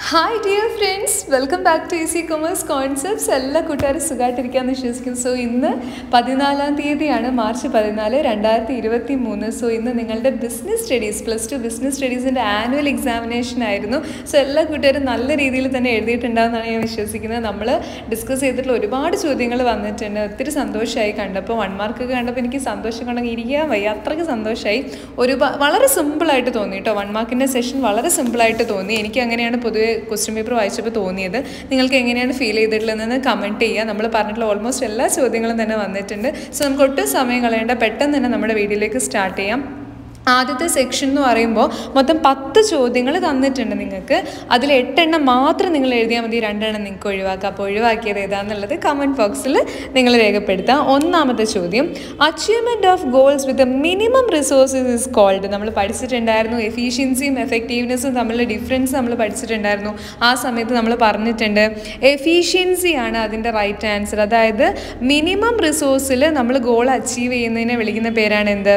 hi dear friends welcome back to easy commerce concepts എല്ലാ കൂട്ടുകാരും സുഖമായിട്ടിരിക്കാമെന്ന് വിശ്വസിക്കുന്നു സോ ഇന്ന് പതിനാലാം തീയതിയാണ് മാർച്ച് പതിനാല് രണ്ടായിരത്തി ഇരുപത്തി മൂന്ന് സോ ഇന്ന് നിങ്ങളുടെ business studies plus two business സ്റ്റഡീസിൻ്റെ ആനുവൽ എക്സാമിനേഷൻ ആയിരുന്നു സോ എല്ലാ കൂട്ടുകാരും നല്ല രീതിയിൽ തന്നെ എഴുതിയിട്ടുണ്ടാകുമെന്നാണ് ഞാൻ വിശ്വസിക്കുന്നത് നമ്മൾ ഡിസ്കസ് ചെയ്തിട്ടുള്ള ഒരുപാട് ചോദ്യങ്ങൾ വന്നിട്ടുണ്ട് ഒത്തിരി സന്തോഷമായി കണ്ടപ്പോൾ വൺ മാർക്ക് കണ്ടപ്പോൾ എനിക്ക് സന്തോഷം കണ്ടെങ്കിൽ ഇരിക്കാൻ വയ്യ അത്രയ്ക്ക് സന്തോഷമായി ഒരു വളരെ സിമ്പിളായിട്ട് തോന്നി കേട്ടോ വൺ മാർക്കിൻ്റെ സെഷൻ വളരെ സിമ്പിളായിട്ട് തോന്നി എനിക്ക് അങ്ങനെയാണ് പൊതുവെ ക്വസ്റ്റ്യൻ പേപ്പർ വായിച്ചപ്പോൾ തോന്നിയത് നിങ്ങൾക്ക് എങ്ങനെയാണ് ഫീൽ ചെയ്തിട്ടുള്ളതെന്ന് കമൻറ്റ് ചെയ്യുക നമ്മൾ പറഞ്ഞിട്ടുള്ള ഓൾമോസ്റ്റ് എല്ലാ ചോദ്യങ്ങളും തന്നെ വന്നിട്ടുണ്ട് സോ നമുക്ക് ഒട്ടും സമയം കളയേണ്ട പെട്ടെന്ന് തന്നെ നമ്മുടെ വീഡിയോയിലേക്ക് സ്റ്റാർട്ട് ചെയ്യാം ആദ്യത്തെ സെക്ഷൻ എന്ന് പറയുമ്പോൾ മൊത്തം പത്ത് ചോദ്യങ്ങൾ തന്നിട്ടുണ്ട് നിങ്ങൾക്ക് അതിൽ എട്ടെണ്ണം മാത്രം നിങ്ങൾ എഴുതിയാൽ മതി രണ്ടെണ്ണം നിങ്ങൾക്ക് ഒഴിവാക്കാം അപ്പോൾ ഒഴിവാക്കിയത് ഏതാണെന്നുള്ളത് കമൻറ്റ് ബോക്സിൽ നിങ്ങൾ രേഖപ്പെടുത്താം ഒന്നാമത്തെ ചോദ്യം achievement of goals with minimum resources is called നമ്മൾ പഠിച്ചിട്ടുണ്ടായിരുന്നു എഫീഷ്യൻസിയും എഫക്റ്റീവ്നെസ്സും തമ്മിലുള്ള ഡിഫറൻസ് നമ്മൾ പഠിച്ചിട്ടുണ്ടായിരുന്നു ആ സമയത്ത് നമ്മൾ പറഞ്ഞിട്ടുണ്ട് എഫീഷ്യൻസിയാണ് അതിൻ്റെ റൈറ്റ് ആൻസർ അതായത് മിനിമം റിസോഴ്സിൽ നമ്മൾ ഗോൾ അച്ചീവ് ചെയ്യുന്നതിനെ വിളിക്കുന്ന പേരാണ് എന്ത്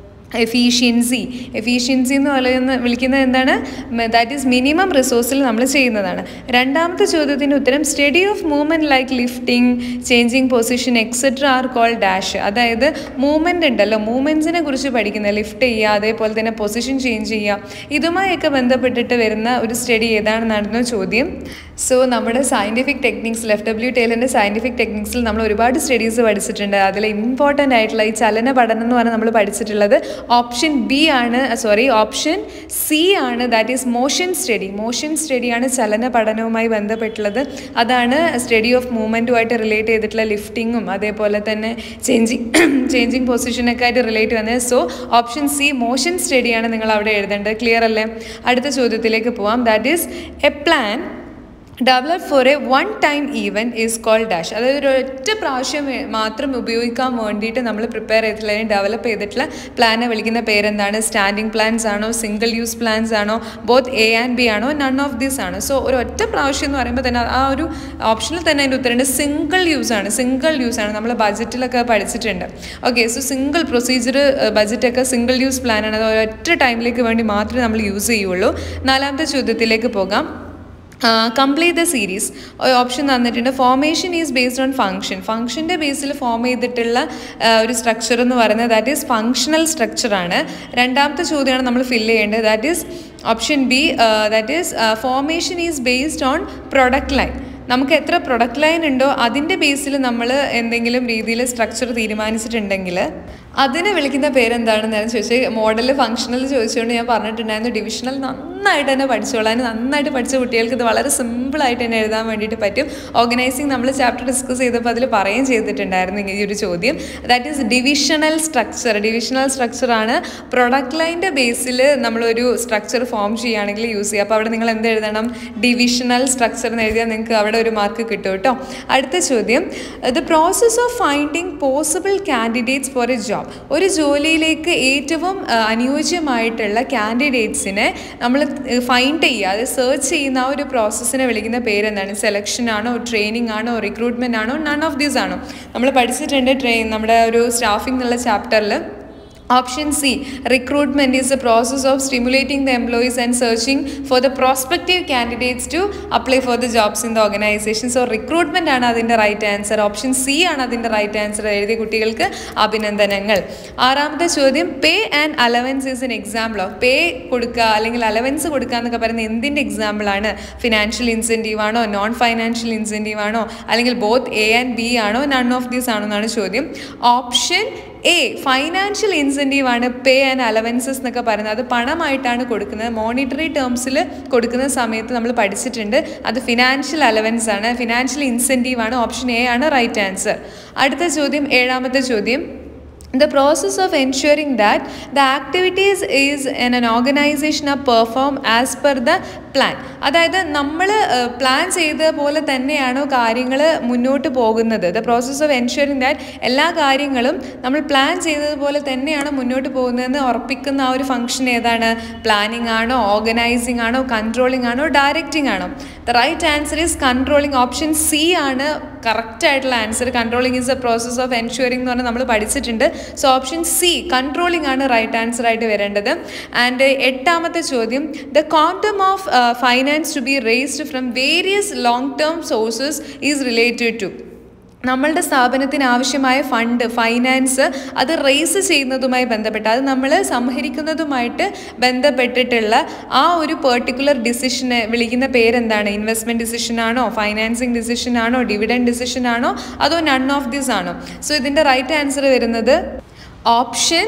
എഫീഷ്യൻസി എഫീഷ്യൻസി എന്ന് പറയുന്ന വിളിക്കുന്നത് എന്താണ് ദാറ്റ് ഈസ് മിനിമം റിസോഴ്സിൽ നമ്മൾ ചെയ്യുന്നതാണ് രണ്ടാമത്തെ ചോദ്യത്തിൻ്റെ ഉത്തരം study of movement like lifting changing position etcetera are call dash അതായത് മൂവ്മെൻ്റ് ഉണ്ടല്ലോ മൂവ്മെൻറ്റ്സിനെ കുറിച്ച് പഠിക്കുന്നത് ലിഫ്റ്റ് ചെയ്യുക അതേപോലെ തന്നെ പൊസിഷൻ ചേഞ്ച് ചെയ്യുക ഇതുമായൊക്കെ ബന്ധപ്പെട്ടിട്ട് വരുന്ന ഒരു സ്റ്റഡി ഏതാണെന്നായിരുന്നു ചോദ്യം സോ നമ്മുടെ സയൻറ്റിഫിക് ടെക്നിക്സിൽ എഫ് ഡബ്ല്യു ടേലറിൻ്റെ സയൻറ്റിഫിക് ടെക്നിക്സിൽ നമ്മൾ ഒരുപാട് സ്റ്റഡീസ് പഠിച്ചിട്ടുണ്ട് അതിൽ ഇമ്പോർട്ടൻ്റ് ആയിട്ടുള്ള ഈ ചലന പഠനം എന്ന് പറഞ്ഞാൽ നമ്മൾ പഠിച്ചിട്ടുള്ളത് ഓപ്ഷൻ ബി ആണ് സോറി ഓപ്ഷൻ സി ആണ് that is motion study motion സ്റ്റഡിയാണ് ചലന പഠനവുമായി ബന്ധപ്പെട്ടുള്ളത് അതാണ് സ്റ്റഡി ഓഫ് മൂവ്മെൻറ്റുമായിട്ട് റിലേറ്റ് ചെയ്തിട്ടുള്ള ലിഫ്റ്റിങ്ങും അതേപോലെ തന്നെ ചേഞ്ചിങ് ചേഞ്ചിങ് പൊസിഷനൊക്കെ ആയിട്ട് റിലേറ്റ് വന്നത് സോ ഓപ്ഷൻ സി മോഷൻ സ്റ്റഡിയാണ് നിങ്ങൾ അവിടെ എഴുതേണ്ടത് ക്ലിയർ അല്ലേ അടുത്ത ചോദ്യത്തിലേക്ക് പോവാം that is a plan develop for a one time event is call dash അതായത് ഒരു ഒറ്റ പ്രാവശ്യം മാത്രം ഉപയോഗിക്കാൻ വേണ്ടിയിട്ട് നമ്മൾ പ്രിപ്പയർ ചെയ്തിട്ടുള്ള അല്ലെങ്കിൽ ഡെവലപ്പ് ചെയ്തിട്ടുള്ള പ്ലാനെ വിളിക്കുന്ന പേരെന്താണ് സ്റ്റാൻഡിങ് പ്ലാൻസ് ആണോ സിംഗിൾ യൂസ് പ്ലാൻസ് ആണോ ബോത്ത് എ ആൻഡ് ബി ആണോ നൺ ഓഫ് ദീസ് ആണ് സോ ഒരു ഒറ്റ പ്രാവശ്യം എന്ന് പറയുമ്പോൾ തന്നെ ആ ഒരു ഓപ്ഷനിൽ തന്നെ അതിൻ്റെ ഉത്തരമുണ്ട് സിംഗിൾ യൂസ് ആണ് സിംഗിൾ യൂസ് ആണ് നമ്മൾ ബജറ്റിലൊക്കെ പഠിച്ചിട്ടുണ്ട് ഓക്കെ സോ സിംഗിൾ പ്രൊസീജിയർ ബജറ്റൊക്കെ സിംഗിൾ യൂസ് പ്ലാനാണ് അത് ഒരൊറ്റ ടൈമിലേക്ക് വേണ്ടി മാത്രമേ നമ്മൾ യൂസ് ചെയ്യുള്ളൂ നാലാമത്തെ ചോദ്യത്തിലേക്ക് പോകാം കംപ്ലീറ്റ് ദ സീരീസ് ഓപ്ഷൻ തന്നിട്ടുണ്ട് formation is based on function ഫംഗ്ഷൻ്റെ ബേസിൽ ഫോം ചെയ്തിട്ടുള്ള ഒരു സ്ട്രക്ചർ എന്ന് പറയുന്നത് ദാറ്റ് ഈസ് ഫങ്ഷണൽ സ്ട്രക്ചറാണ് രണ്ടാമത്തെ ചോദ്യമാണ് നമ്മൾ ഫില്ല് ചെയ്യേണ്ടത് that is option B that is formation is based on product line നമുക്ക് എത്ര പ്രൊഡക്റ്റ് ലൈൻ ഉണ്ടോ അതിൻ്റെ ബേസിൽ നമ്മൾ എന്തെങ്കിലും രീതിയിൽ സ്ട്രക്ചർ തീരുമാനിച്ചിട്ടുണ്ടെങ്കിൽ അതിനെ വിളിക്കുന്ന പേരെന്താണെന്ന് ഞാൻ ചോദിച്ചത് മോഡൽ ഫംഗ്ഷണൽ ചോദിച്ചുകൊണ്ട് ഞാൻ പറഞ്ഞിട്ടുണ്ടായിരുന്നു ഡിവിഷണൽ നന്നായിട്ട് തന്നെ പഠിച്ചോളാൻ നന്നായിട്ട് പഠിച്ച കുട്ടികൾക്ക് ഇത് വളരെ സിമ്പിളായിട്ട് തന്നെ എഴുതാൻ വേണ്ടിയിട്ട് പറ്റും ഓർഗനൈസിങ് നമ്മൾ ചാപ്റ്റർ ഡിസ്കസ് ചെയ്തപ്പോൾ അതിൽ പറയുകയും ചെയ്തിട്ടുണ്ടായിരുന്നു ഈ ഒരു ചോദ്യം that is divisional structure divisional സ്ട്രക്ചറാണ് പ്രൊഡക്റ്റ് ലൈൻ്റെ ബേസിൽ നമ്മളൊരു സ്ട്രക്ചർ ഫോം ചെയ്യുകയാണെങ്കിൽ യൂസ് ചെയ്യുക അപ്പോൾ അവിടെ നിങ്ങൾ എന്ത് എഴുതണം ഡിവിഷണൽ സ്ട്രക്ചർ എന്ന് എഴുതിയാൽ നിങ്ങൾക്ക് അവിടെ ഒരു മാർക്ക് കിട്ടും കേട്ടോ അടുത്ത ചോദ്യം the process of finding possible candidates for a job ഒരു ജോലിയിലേക്ക് ഏറ്റവും അനുയോജ്യമായിട്ടുള്ള കാൻഡിഡേറ്റ്സിനെ നമ്മൾ ഫൈൻഡ് ചെയ്യുക അത് സെർച്ച് ചെയ്യുന്ന ആ ഒരു പ്രോസസ്സിനെ വിളിക്കുന്ന പേരെന്താണ് സെലക്ഷൻ ആണോ ട്രെയിനിങ് ആണോ റിക്രൂട്ട്മെൻ്റ് ആണോ നൺ ഓഫ് ദീസ് ആണോ നമ്മൾ പഠിച്ചിട്ടുണ്ട് ട്രെയിൻ നമ്മുടെ ഒരു സ്റ്റാഫിംഗ് എന്നുള്ള ചാപ്റ്ററിൽ option C recruitment is a process of stimulating the employees and searching for the prospective candidates to apply for the jobs in the organisation so recruitment ആണ് അതിൻ്റെ right answer option C ആണ് അതിൻ്റെ right answer എഴുതിയ കുട്ടികൾക്ക് അഭിനന്ദനങ്ങൾ ആറാമത്തെ ചോദ്യം pay and allowance is an example of pay കൊടുക്കുക അല്ലെങ്കിൽ അലവൻസ് കൊടുക്കുക എന്നൊക്കെ പറയുന്നത് എന്തിൻ്റെ എക്സാമ്പിളാണ് ഫിനാൻഷ്യൽ ഇൻസെൻറ്റീവ് ആണോ നോൺ ഫൈനാൻഷ്യൽ ഇൻസെൻറ്റീവ് ആണോ അല്ലെങ്കിൽ ബോത്ത് എ ആൻഡ് ബി ആണോ നൺ ഓഫ് ദീസ് ആണോ എന്നാണ് ചോദ്യം ഓപ്ഷൻ എ ഫൈനാൻഷ്യൽ ഇൻസെൻറ്റീവ് ആണ് പേ ആൻഡ് അലവൻസസ് എന്നൊക്കെ പറയുന്നത് അത് പണമായിട്ടാണ് കൊടുക്കുന്നത് മോണിറ്ററി ടേംസിൽ കൊടുക്കുന്ന സമയത്ത് നമ്മൾ പഠിച്ചിട്ടുണ്ട് അത് ഫിനാൻഷ്യൽ അലവൻസ് ആണ് ഫിനാൻഷ്യൽ ഇൻസെൻറ്റീവ് ആണ് ഓപ്ഷൻ എ ആണ് റൈറ്റ് ആൻസർ അടുത്ത ചോദ്യം ഏഴാമത്തെ ചോദ്യം the process of ensuring that the activities is in an organization are performed as per the plan അതായത് നമ്മൾ പ്ലാൻ ചെയ്ത പോലെ തന്നെയാണോ കാര്യങ്ങൾ മുന്നോട്ട് പോകുന്നത് the process of ensuring that എല്ലാ കാര്യങ്ങളും നമ്മൾ പ്ലാൻ ചെയ്തതുപോലെ തന്നെയാണോ മുന്നോട്ട് പോകുന്നതെന്ന് ഉറപ്പിക്കുന്ന ആ ഒരു ഫംഗ്ഷൻ ഏതാണ് പ്ലാനിങ് ആണോ ഓർഗനൈസിങ് ആണോ കൺട്രോളിങ് ആണോ ഡയറക്റ്റിംഗ് ആണോ the right answer is controlling option C ആണ് കറക്റ്റ് ആയിട്ടുള്ള answer controlling is a process of ensuring എന്ന് പറഞ്ഞാൽ നമ്മൾ പഠിച്ചിട്ടുണ്ട് സോ ഓപ്ഷൻ സി കൺട്രോളിംഗ് ആണ് റൈറ്റ് ആൻസർ ആയിട്ട് വരേണ്ടത് ആൻഡ് എട്ടാമത്തെ ചോദ്യം the quantum of finance to be raised from various long term sources is related to നമ്മളുടെ സ്ഥാപനത്തിന് ആവശ്യമായ ഫണ്ട് ഫൈനാൻസ് അത് റേസ് ചെയ്യുന്നതുമായി ബന്ധപ്പെട്ട് അത് നമ്മൾ സംഹരിക്കുന്നതുമായിട്ട് ബന്ധപ്പെട്ടിട്ടുള്ള ആ ഒരു പെർട്ടിക്കുലർ ഡിസിഷനെ വിളിക്കുന്ന പേരെന്താണ് ഇൻവെസ്റ്റ്മെൻറ്റ് ഡിസിഷൻ ആണോ ഫൈനാൻസിങ് ഡിസിഷൻ ആണോ ഡിവിഡൻഡ് ഡിസിഷൻ ആണോ അതോ നൺ ഓഫ് ദിസ് ആണോ സോ ഇതിൻ്റെ റൈറ്റ് ആൻസർ വരുന്നത് ഓപ്ഷൻ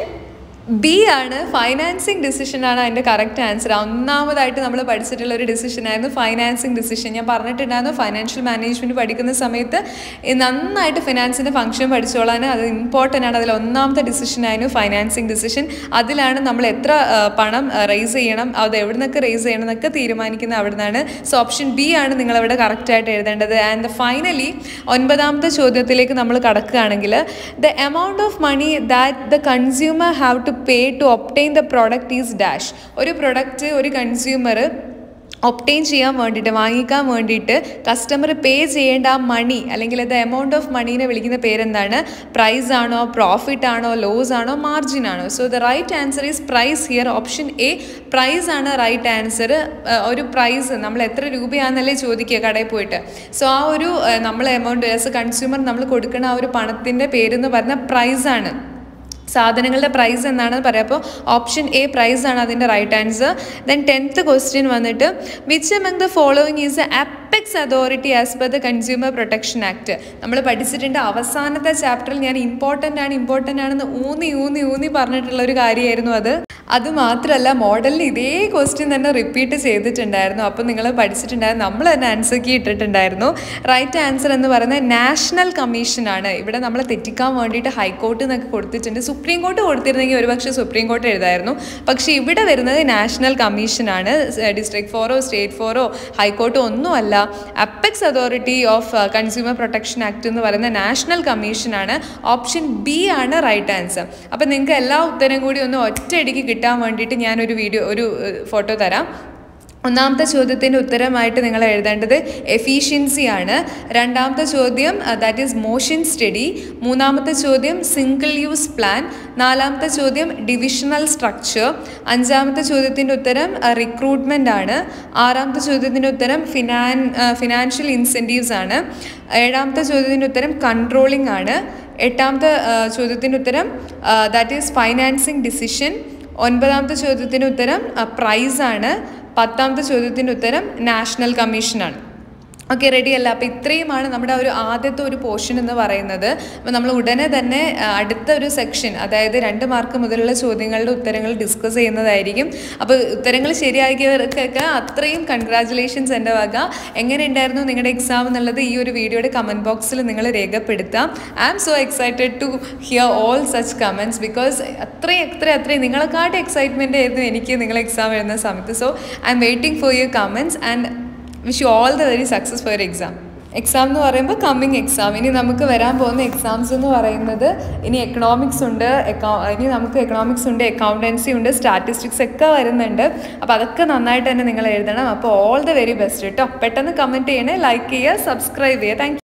ബി ആണ് ഫൈനാൻസിങ് ഡിസിഷൻ ആണ് അതിൻ്റെ കറക്റ്റ് ആൻസർ ഒന്നാമതായിട്ട് നമ്മൾ പഠിച്ചിട്ടുള്ള ഒരു ഡിസിഷൻ ആയിരുന്നു ഫൈനാൻസിങ് ഡിസിഷൻ ഞാൻ പറഞ്ഞിട്ടുണ്ടായിരുന്നു ഫൈനാൻഷ്യൽ മാനേജ്മെൻറ്റ് പഠിക്കുന്ന സമയത്ത് ഈ നന്നായിട്ട് ഫിനാൻസിൻ്റെ ഫംഗ്ഷൻ പഠിച്ചോളാൻ അത് ഇമ്പോർട്ടൻ്റ് ആണ് അതിൽ ഒന്നാമത്തെ ഡിസിഷൻ ആയിരുന്നു ഫൈനാൻസിങ് ഡിസിഷൻ അതിലാണ് നമ്മൾ എത്ര ആ, പണം റേസ് ചെയ്യണം അത് എവിടെ നിന്നൊക്കെ റേസ് ചെയ്യണം എന്നൊക്കെ തീരുമാനിക്കുന്നത് അവിടെ നിന്നാണ് സോ ഓപ്ഷൻ ബി ആണ് നിങ്ങളവിടെ കറക്റ്റായിട്ട് എഴുതേണ്ടത് ആൻഡ് ഫൈനലി ഒൻപതാമത്തെ ചോദ്യത്തിലേക്ക് നമ്മൾ കടക്കുകയാണെങ്കിൽ the amount of money that the consumer have to pay to obtain the product is dash ഒരു പ്രൊഡക്റ്റ് ഒരു കൺസ്യൂമർ ഒപ്റ്റെയിൻ ചെയ്യാൻ വേണ്ടിയിട്ട് വാങ്ങിക്കാൻ വേണ്ടിയിട്ട് കസ്റ്റമർ പേ ചെയ്യേണ്ട ആ മണി അല്ലെങ്കിൽ ദ എമൗണ്ട് ഓഫ് മണീനെ വിളിക്കുന്ന പേരെന്താണ് പ്രൈസ് ആണോ പ്രോഫിറ്റ് ആണോ ലോസ് ആണോ മാർജിൻ ആണോ so the right answer is price here option A price ആണ് റൈറ്റ് ആൻസർ ഒരു പ്രൈസ് നമ്മൾ എത്ര രൂപയാണെന്നല്ലേ ചോദിക്കുക കടയിൽ പോയിട്ട് സോ ആ ഒരു നമ്മൾ എമൗണ്ട് ആസ് എ കൺസ്യൂമർ നമ്മൾ കൊടുക്കുന്ന ആ ഒരു പണത്തിൻ്റെ പേരെന്ന് പറഞ്ഞാൽ പ്രൈസാണ് സാധനങ്ങളുടെ പ്രൈസ് എന്നാണെന്ന് പറയാം അപ്പോൾ ഓപ്ഷൻ എ പ്രൈസ് ആണ് അതിൻ്റെ right answer then tenth question വന്നിട്ട് which among the following is apex authority as per the consumer protection act നമ്മൾ പഠിച്ചിട്ടുണ്ട് അവസാനത്തെ ചാപ്റ്ററിൽ ഞാൻ ഇമ്പോർട്ടൻ്റ് ആണ് ഇമ്പോർട്ടൻ്റ് ആണെന്ന് ഊന്നി ഊന്നി ഊന്നി പറഞ്ഞിട്ടുള്ള ഒരു കാര്യമായിരുന്നു അത് അത് മാത്രമല്ല മോഡലിൽ ഇതേ ക്വസ്റ്റ്യൻ തന്നെ റിപ്പീറ്റ് ചെയ്തിട്ടുണ്ടായിരുന്നു അപ്പോൾ നിങ്ങൾ പഠിച്ചിട്ടുണ്ടായിരുന്നു നമ്മൾ തന്നെ ആൻസർ കീ ഇട്ടിട്ടുണ്ടായിരുന്നു റൈറ്റ് ആൻസർ എന്ന് പറയുന്നത് നാഷണൽ കമ്മീഷനാണ് ഇവിടെ നമ്മൾ തെറ്റിക്കാൻ വേണ്ടിയിട്ട് ഹൈക്കോർട്ട് എന്നൊക്കെ കൊടുത്തിട്ടുണ്ട് സുപ്രീം കോർട്ട് കൊടുത്തിരുന്നെങ്കിൽ ഒരുപക്ഷെ സുപ്രീം കോർട്ട് എഴുതായിരുന്നു പക്ഷേ ഇവിടെ വരുന്നത് നാഷണൽ കമ്മീഷനാണ് ഡിസ്ട്രിക്ട് ഫോറോ സ്റ്റേറ്റ് ഫോറോ ഹൈക്കോർട്ടോ ഒന്നുമല്ല apex authority of consumer protection act എന്ന് പറയുന്ന നാഷണൽ കമ്മീഷനാണ് ഓപ്ഷൻ ബി ആണ് റൈറ്റ് ആൻസർ അപ്പം നിങ്ങൾക്ക് എല്ലാ ഉത്തരം കൂടി ഒന്ന് ഒറ്റയടിക്ക് കിട്ടാൻ വേണ്ടിയിട്ട് ഞാനൊരു വീഡിയോ ഒരു ഫോട്ടോ തരാം ഒന്നാമത്തെ ചോദ്യത്തിൻ്റെ ഉത്തരമായിട്ട് നിങ്ങൾ എഴുതേണ്ടത് എഫീഷ്യൻസി ആണ് രണ്ടാമത്തെ ചോദ്യം ദാറ്റ് ഈസ് മോഷൻ സ്റ്റഡി മൂന്നാമത്തെ ചോദ്യം സിംഗിൾ യൂസ് പ്ലാൻ നാലാമത്തെ ചോദ്യം ഡിവിഷണൽ സ്ട്രക്ചർ അഞ്ചാമത്തെ ചോദ്യത്തിൻ്റെ ഉത്തരം റിക്രൂട്ട്മെൻ്റ് ആണ് ആറാമത്തെ ചോദ്യത്തിൻ്റെ ഉത്തരം ഫിനാൻ ഫിനാൻഷ്യൽ ഇൻസെൻറ്റീവ്സ് ആണ് ഏഴാമത്തെ ചോദ്യത്തിൻ്റെ ഉത്തരം കൺട്രോളിംഗ് ആണ് എട്ടാമത്തെ ചോദ്യത്തിൻ്റെ ഉത്തരം ദാറ്റ് ഈസ് ഫൈനാൻസിങ് ഡിസിഷൻ ഒൻപതാമത്തെ ചോദ്യത്തിൻ്റെ ഉത്തരം പ്രൈസ് ആണ് പത്താമത്തെ ചോദ്യത്തിൻ്റെ ഉത്തരം നാഷണൽ കമ്മീഷനാണ് ഓക്കെ റെഡി അല്ല അപ്പോൾ ഇത്രയുമാണ് നമ്മുടെ ഒരു ആദ്യത്തെ ഒരു പോർഷൻ എന്ന് പറയുന്നത് അപ്പോൾ നമ്മൾ ഉടനെ തന്നെ ആ, അടുത്ത ഒരു സെക്ഷൻ അതായത് രണ്ട് മാർക്ക് മുതലുള്ള ചോദ്യങ്ങളുടെ ഉത്തരങ്ങൾ ഡിസ്കസ് ചെയ്യുന്നതായിരിക്കും അപ്പോൾ ഉത്തരങ്ങൾ ശരിയാക്കിയവർക്കൊക്കെ അത്രയും കൺഗ്രാറ്റുലേഷൻസ് എൻ്റെ വക എങ്ങനെ ഉണ്ടായിരുന്നു നിങ്ങളുടെ എക്സാം എന്നുള്ളത് ഈ ഒരു വീഡിയോയുടെ കമൻറ്റ് ബോക്സിൽ നിങ്ങൾ രേഖപ്പെടുത്താം I am so excited to hear all such comments because അത്രയും എത്ര അത്രയും നിങ്ങളെക്കാട്ട് എക്സൈറ്റ്മെൻ്റ് ആയിരുന്നു എനിക്ക് നിങ്ങൾ എക്സാം എഴുതുന്ന സമയത്ത് so I am waiting for your comments and wish you all the very success for your exam exam എന്ന് പറയുമ്പോൾ കമ്മിങ് എക്സാം ഇനി നമുക്ക് വരാൻ പോകുന്ന എക്സാംസ് എന്ന് പറയുന്നത് ഇനി എക്കണോമിക്സ് ഉണ്ട് എക്കൗ ഇനി നമുക്ക് എക്കണോമിക്സ് ഉണ്ട് അക്കൗണ്ടൻസി ഉണ്ട് സ്റ്റാറ്റിസ്റ്റിക്സ് ഒക്കെ വരുന്നുണ്ട് അപ്പോൾ അതൊക്കെ നന്നായിട്ട് തന്നെ നിങ്ങൾ എഴുതണം അപ്പോൾ ഓൾ ദ വെരി ബെസ്റ്റ് കേട്ടോ പെട്ടെന്ന് കമൻറ്റ് ചെയ്യണേ ലൈക്ക് ചെയ്യുക സബ്സ്ക്രൈബ് ചെയ്യുക താങ്ക്